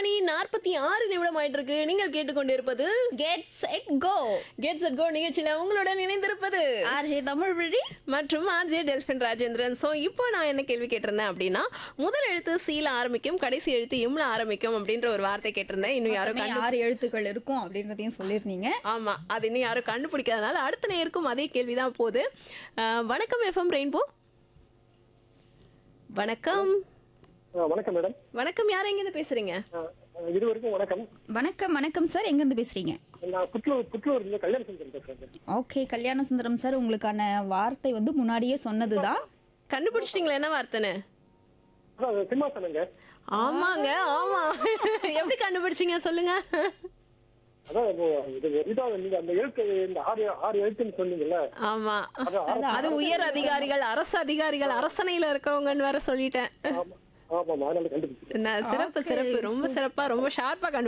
மணி நாற்பத்தி ஆறு நிமிடம் ஆயிட்டு இருக்கு நீங்கள் கேட்டுக்கொண்டிருப்பது get set go get set go நிகழ்ச்சியில உங்களுடன் இணைந்திருப்பது ஆர்ஜே தமிழ் வழி மற்றும் ஆர்ஜே டெல்பின் ராஜேந்திரன் சோ இப்போ நான் என்ன கேள்வி கேட்டிருந்தேன் அப்படின்னா முதல் எழுத்து சீல ஆரம்பிக்கும் கடைசி எழுத்து இம்ல ஆரம்பிக்கும் அப்படின்ற ஒரு வார்த்தை கேட்டிருந்தேன் இன்னும் யாரும் கண்டு ஆறு எழுத்துக்கள் இருக்கும் அப்படின்றதையும் சொல்லியிருந்தீங்க ஆமா அது இன்னும் யாரும் கண்டுபிடிக்காதனால அடுத்த நேருக்கும் அதே கேள்விதான் போகுது அஹ், வணக்கம் எஃப்எம் ரெயின்போ வணக்கம் ஆ, வணக்கம் மேடம் வணக்கம் யார் எங்க இருந்து பேசுறீங்க ஆ, இது வரைக்கும் வணக்கம் வணக்கம் வணக்கம் சார் எங்க இருந்து பேசுறீங்க நான் புத்தூர் புத்தூர் இருந்து கல்யாண சுந்தரம் பேசுறேன் ஓகே கல்யாண சுந்தரம் சார் உங்களுக்கான வார்த்தை வந்து முன்னாடியே சொன்னதுதான் கண்டுபிடிச்சிட்டீங்களா என்ன வார்த்தைன்னு அதான் அது சிம்மாசனங்க ஆமாங்க ஆமா எப்படி கண்டுபிடிச்சீங்க சொல்லுங்க அதான் இப்போ இது இதான் நீங்க அந்த எழுத்து இந்த ஆறு ஆறு எழுத்துன்னு சொன்னீங்கல்ல ஆமா அது அது உயர் அதிகாரிகள் அரசு அதிகாரிகள் அரசனையில இருக்கிறவங்கன்னு வேற சொல்லிட்டேன் ஆமா ஆமா அதனால கண்டுபிடிச்சேன் நான் சிறப்பு சிறப்பு ரொம்ப சிறப்பா ரொம்ப ஷார்ப்பா